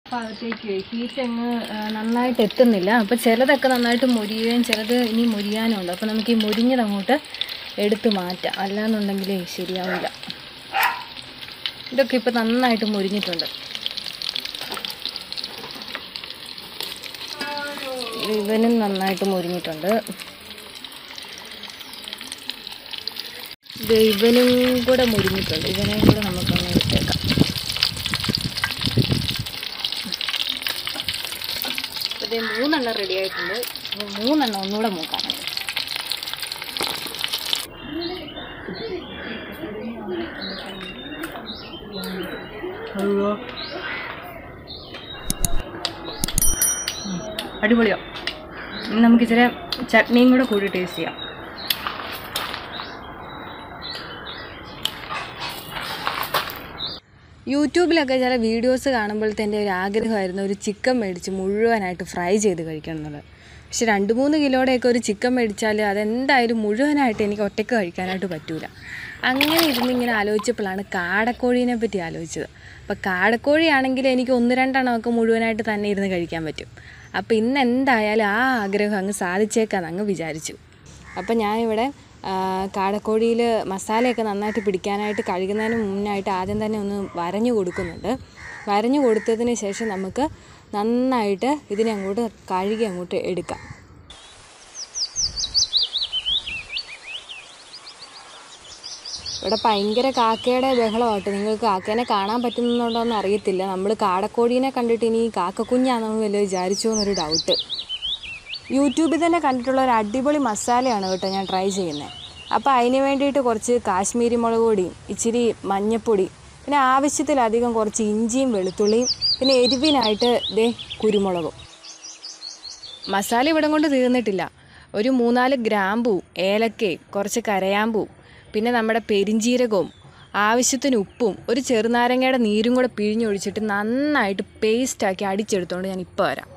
ഭാഗത്തേക്ക് ഹീറ്റ് അങ്ങ് ആ, നന്നായിട്ട് എത്തുന്നില്ല അപ്പോൾ ചിലതൊക്കെ നന്നായിട്ട് മുരിയുകയും ചിലത് ഇനി മുരിയാനും ഉണ്ട് അപ്പോൾ നമുക്ക് ഈ മുരിഞ്ഞത് അങ്ങോട്ട് എടുത്ത് മാറ്റാം അല്ലാന്നുണ്ടെങ്കിലേ ശരിയാവില്ല ഇതൊക്കെ ഇപ്പോൾ നന്നായിട്ട് മുരിഞ്ഞിട്ടുണ്ട് ഇവനും നന്നായിട്ട് മുരിഞ്ഞിട്ടുണ്ട് ഇത് ഇവനും കൂടെ മുരിഞ്ഞിട്ടുണ്ട് ഇവനെയും കൂടെ നമുക്കൊന്ന് എടുത്തേക്കാം അപ്പോൾ ഇത് മൂന്നെണ്ണം റെഡി ആയിട്ടുണ്ട് ഇനി മൂന്നെണ്ണം ഒന്നുകൂടെ മൂക്കാനുണ്ട് അടിപൊളിയോ ഇനി നമുക്ക് ഇച്ചിരി ചട്നിയും കൂടെ കൂടി ടേസ്റ്റ് ചെയ്യാം യൂട്യൂബിലൊക്കെ ചില വീഡിയോസ് കാണുമ്പോഴത്തെ എൻ്റെ ഒരു ആഗ്രഹമായിരുന്നു ഒരു ചിക്കൻ മേടിച്ച് മുഴുവനായിട്ട് ഫ്രൈ ചെയ്ത് കഴിക്കണം എന്നുള്ളത് പക്ഷെ രണ്ട് മൂന്ന് കിലോയുടെയൊക്കെ ഒരു ചിക്കൻ മേടിച്ചാൽ അതെന്തായാലും മുഴുവനായിട്ട് എനിക്ക് ഒറ്റയ്ക്ക് കഴിക്കാനായിട്ട് പറ്റൂല അങ്ങനെ ഇരുന്ന് ഇങ്ങനെ ആലോചിച്ചപ്പോഴാണ് കാടക്കോഴീനെ പറ്റി ആലോചിച്ചത് അപ്പോൾ കാടക്കോഴിയാണെങ്കിൽ എനിക്ക് ഒന്ന് രണ്ടെണ്ണമൊക്കെ മുഴുവനായിട്ട് തന്നെ ഇരുന്ന് കഴിക്കാൻ പറ്റും അപ്പോൾ ഇന്ന് എന്തായാലും ആ ആഗ്രഹം അങ്ങ് സാധിച്ചേക്കാന്ന് അങ്ങ് വിചാരിച്ചു അപ്പം ഞാനിവിടെ ആ, കാടക്കോഴിയിൽ മസാലയൊക്കെ നന്നായിട്ട് പിടിക്കാനായിട്ട് കഴുകുന്നതിന് മുന്നായിട്ട് ആദ്യം തന്നെ ഒന്ന് വരഞ്ഞു കൊടുക്കുന്നുണ്ട് വരഞ്ഞു കൊടുത്തതിന് ശേഷം നമുക്ക് നന്നായിട്ട് ഇതിനെ അങ്ങോട്ട് കഴുകി അങ്ങോട്ട് എടുക്കാം ഇവിടെ ഭയങ്കര കാക്കയുടെ ബഹളമായിട്ട് നിങ്ങൾക്ക് കാക്കേനെ കാണാൻ പറ്റുന്നുണ്ടോ എന്ന് അറിയത്തില്ല നമ്മൾ കാടക്കോഴീനെ കണ്ടിട്ട് ഇനി കാക്കക്കുഞ്ഞാണെന്ന് വല്ല വിചാരിച്ചു എന്നൊരു ഡൗട്ട് യൂട്യൂബിൽ തന്നെ കണ്ടിട്ടുള്ള ഒരു അടിപൊളി മസാലയാണ് കേട്ടോ ഞാൻ ട്രൈ ചെയ്യുന്നത് അപ്പോൾ അതിന് വേണ്ടിയിട്ട് കുറച്ച് കാശ്മീരി മുളക് പൊടിയും ഇച്ചിരി മഞ്ഞപ്പൊടി പിന്നെ ആവശ്യത്തിലധികം കുറച്ച് ഇഞ്ചിയും വെളുത്തുള്ളിയും പിന്നെ എരിവിനായിട്ട് ദേ കുരുമുളകും മസാല ഇവിടം കൊണ്ട് തീർന്നിട്ടില്ല ഒരു മൂന്നാല് ഗ്രാമ്പൂ ഏലക്കയും കുറച്ച് കരയാമ്പൂ പിന്നെ നമ്മുടെ പെരിഞ്ചീരകവും ആവശ്യത്തിന് ഉപ്പും ഒരു ചെറുനാരങ്ങയുടെ നീരും കൂടെ പിഴിഞ്ഞൊഴിച്ചിട്ട് നന്നായിട്ട് പേസ്റ്റാക്കി അടിച്ചെടുത്തോണ്ട് ഞാൻ ഇപ്പോൾ വരാം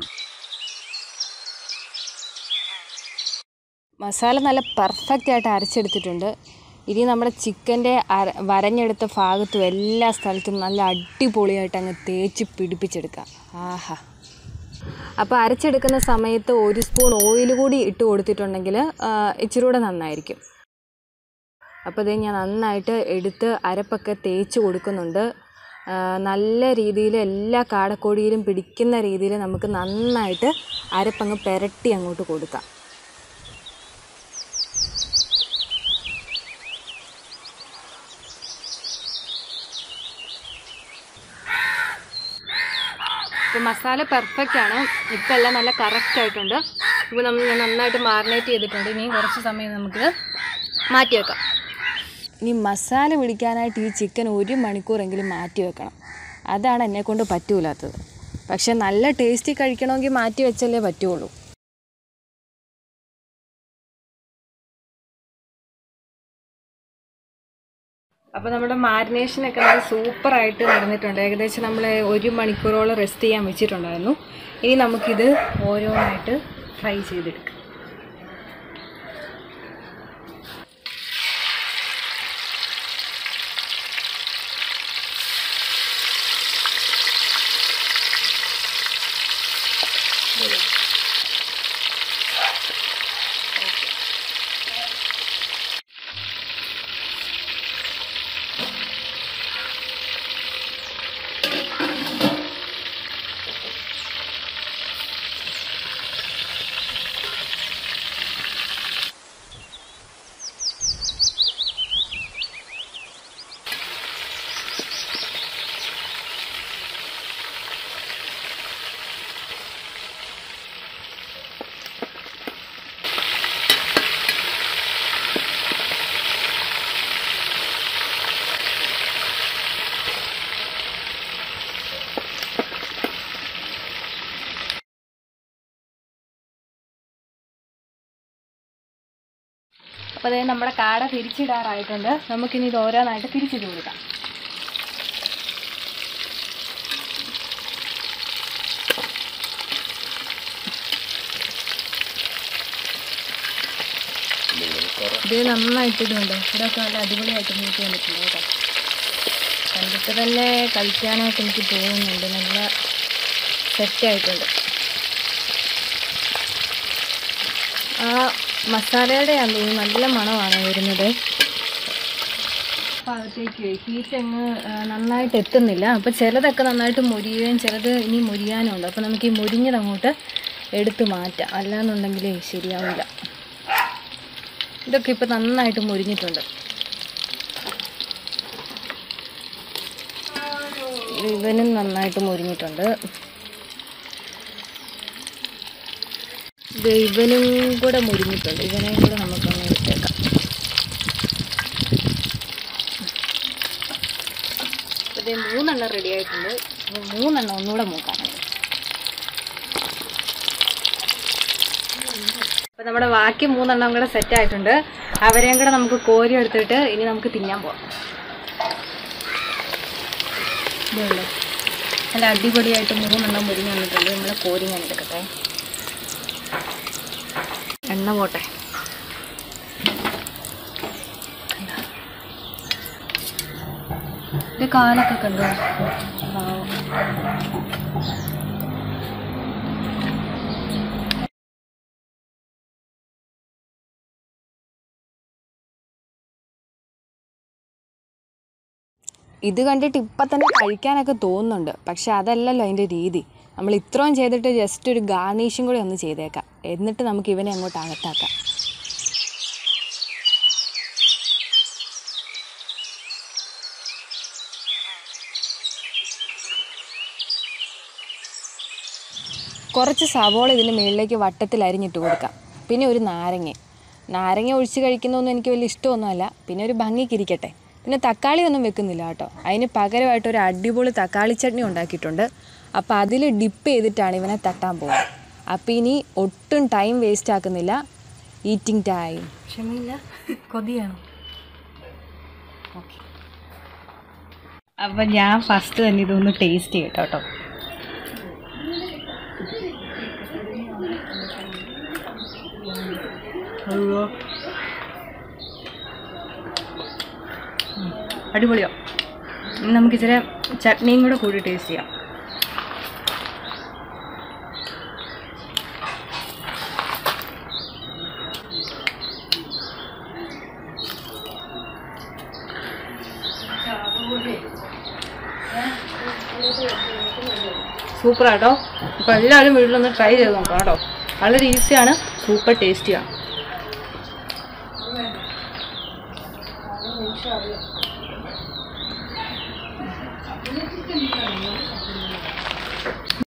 മസാല നല്ല പെർഫെക്റ്റ് ആയിട്ട് അരച്ചെടുത്തിട്ടുണ്ട് ഇനി നമ്മുടെ ചിക്കൻ്റെ അര വരഞ്ഞെടുത്ത ഭാഗത്തും എല്ലാ സ്ഥലത്തും നല്ല അടിപൊളിയായിട്ട് അങ്ങ് തേച്ച് പിടിപ്പിച്ചെടുക്കാം ആഹാ അപ്പോൾ അരച്ചെടുക്കുന്ന സമയത്ത് ഒരു സ്പൂൺ ഓയിൽ കൂടി ഇട്ട് കൊടുത്തിട്ടുണ്ടെങ്കിൽ ഇച്ചിരി കൂടെ നന്നായിരിക്കും അപ്പോൾ ഇത് ഞാൻ നന്നായിട്ട് എടുത്ത് അരപ്പൊക്കെ തേച്ച് കൊടുക്കുന്നുണ്ട് ആ, നല്ല രീതിയിൽ എല്ലാ കാടക്കോടിയിലും പിടിക്കുന്ന രീതിയിൽ നമുക്ക് നന്നായിട്ട് അരപ്പങ്ങ് പെരട്ടി അങ്ങോട്ട് കൊടുക്കാം ഇപ്പോൾ മസാല പെർഫെക്റ്റ് ആണ് ഇപ്പം എല്ലാം നല്ല കറക്റ്റ് ആയിട്ടുണ്ട് ഇപ്പോൾ നമ്മൾ ഞാൻ നന്നായിട്ട് മാറിനേറ്റ് ചെയ്തിട്ടുണ്ട് ഇനി കുറച്ച് സമയം നമുക്ക് മാറ്റി വെക്കാം ഇനി മസാല പിടിക്കാനായിട്ട് ഈ ചിക്കൻ ഒരു മണിക്കൂറെങ്കിലും മാറ്റി വെക്കണം അതാണ് എന്നെ കൊണ്ട് പറ്റൂലാത്തത് പക്ഷെ നല്ല ടേസ്റ്റി കഴിക്കണമെങ്കിൽ മാറ്റി വെച്ചല്ലേ പറ്റുള്ളൂ അപ്പോൾ നമ്മുടെ മാരിനേഷനൊക്കെ നല്ല സൂപ്പറായിട്ട് നടന്നിട്ടുണ്ട് ഏകദേശം നമ്മൾ ഒരു മണിക്കൂറോളം റെസ്റ്റ് ചെയ്യാൻ വെച്ചിട്ടുണ്ടായിരുന്നു ഇനി നമുക്കിത് ഓരോന്നായിട്ട് ഫ്രൈ ചെയ്തെടുക്കാം അപ്പോൾ അതായത് നമ്മുടെ കാട തിരിച്ചിടാറായിട്ടുണ്ട് നമുക്കിനി ഇത് ഓരോന്നായിട്ട് തിരിച്ചിട്ട് കൊടുക്കാം ഇത് നന്നായിട്ട് ഇതുണ്ട് ഇതൊക്കെ നല്ല അടിപൊളിയായിട്ട് നീട്ടി വന്നിട്ടുണ്ട് കേട്ടോ കണ്ടിട്ട് തന്നെ കഴിക്കാനായിട്ട് എനിക്ക് തോന്നുന്നുണ്ട് നല്ല സെറ്റ് ആയിട്ടുണ്ട് ആ മസാലയുടെ ആണെന്ന് തോന്നുന്നു നല്ല മണമാണ് വരുന്നത് അപ്പോൾ അകത്തേക്ക് ഹീറ്റ് അങ്ങ് ആ, നന്നായിട്ട് എത്തുന്നില്ല അപ്പോൾ ചിലതൊക്കെ നന്നായിട്ട് മുരിയുകയും ചിലത് ഇനി മുരിയാനുണ്ട് അപ്പോൾ നമുക്ക് ഈ മുരിഞ്ഞത് അങ്ങോട്ട് എടുത്ത് മാറ്റാം അല്ലാന്നുണ്ടെങ്കിലേ ശരിയാവില്ല ഇതൊക്കെ ഇപ്പോൾ നന്നായിട്ട് മുരിഞ്ഞിട്ടുണ്ട് ഇവനും നന്നായിട്ട് മുരിഞ്ഞിട്ടുണ്ട് ഇത് ഇവനും കൂടെ മുരിഞ്ഞിട്ടുണ്ട് ഇവനെയും കൂടെ നമുക്കൊന്ന് എടുത്തേക്കാം ഇത് മൂന്നെണ്ണം റെഡി ആയിട്ടുണ്ട് ഇനി മൂന്നെണ്ണം ഒന്നുകൂടെ മൂക്കാനുണ്ട് അപ്പോൾ നമ്മുടെ ബാക്കി മൂന്നെണ്ണം കൂടെ സെറ്റ് ആയിട്ടുണ്ട് അവരെയും കൂടെ നമുക്ക് കോരി എടുത്തിട്ട് ഇനി നമുക്ക് തിന്നാൻ പോവാം ഇതുള്ളൂ നല്ല അടിപൊളിയായിട്ട് മൂന്നെണ്ണം മുരിഞ്ഞ് വന്നിട്ടുണ്ട് നമ്മൾ കോരി ഞാൻ എടുക്കട്ടെ എണ്ണ പോട്ടെ ഇത് കാലൊക്കെ കണ്ടോ പാവം. ഇത് കണ്ടിട്ട് ഇപ്പം തന്നെ കഴിക്കാനൊക്കെ തോന്നുന്നുണ്ട് പക്ഷെ അതല്ലല്ലോ അതിൻ്റെ രീതി നമ്മൾ ഇത്രയും ചെയ്തിട്ട് ജസ്റ്റ് ഒരു ഗാർണിഷും കൂടി ഒന്ന് ചെയ്തേക്കാം എന്നിട്ട് നമുക്ക് ഇവനെ അങ്ങോട്ട് അകത്താക്കാം കുറച്ച് സവോള ഇതിൻ്റെ മുകളിലേക്ക് വട്ടത്തിൽ അരിഞ്ഞിട്ട് കൊടുക്കാം പിന്നെ ഒരു നാരങ്ങ നാരങ്ങ ഒഴിച്ച് കഴിക്കുന്നതൊന്നും എനിക്ക് വലിയ ഇഷ്ടമൊന്നുമല്ല പിന്നെ ഒരു ഭംഗിക്കിരിക്കട്ടെ പിന്നെ തക്കാളി ഒന്നും വെക്കുന്നില്ല കേട്ടോ അതിന് പകരമായിട്ട് ഒരു അടിപൊളി തക്കാളി ചട്നി ഉണ്ടാക്കിയിട്ടുണ്ട് അപ്പോൾ അതിൽ ഡിപ്പ് ചെയ്തിട്ടാണ് ഇവനെ തട്ടാൻ പോകുന്നത് അപ്പോൾ ഇനി ഒട്ടും ടൈം വേസ്റ്റ് ആക്കുന്നില്ല ഈറ്റിംഗ് ടൈം ക്ഷമയില്ല കൊതിയാണോ ഓക്കെ അപ്പം ഞാൻ ഫസ്റ്റ് തന്നെ ഇതൊന്ന് ടേസ്റ്റ് ചെയ്യട്ടോ കേട്ടോ അയ്യോ അടിപൊളിയോ ഇനി നമുക്ക് ഇച്ചിരി ചട്നിയും കൂടെ കൂടി ടേസ്റ്റ് ചെയ്യാം സൂപ്പറാട്ടോ അപ്പോൾ എല്ലാവരും വീട്ടിലൊന്ന് ട്രൈ ചെയ്ത് നോക്കാം കേട്ടോ വളരെ ഈസിയാണ് സൂപ്പർ ടേസ്റ്റിയാണ്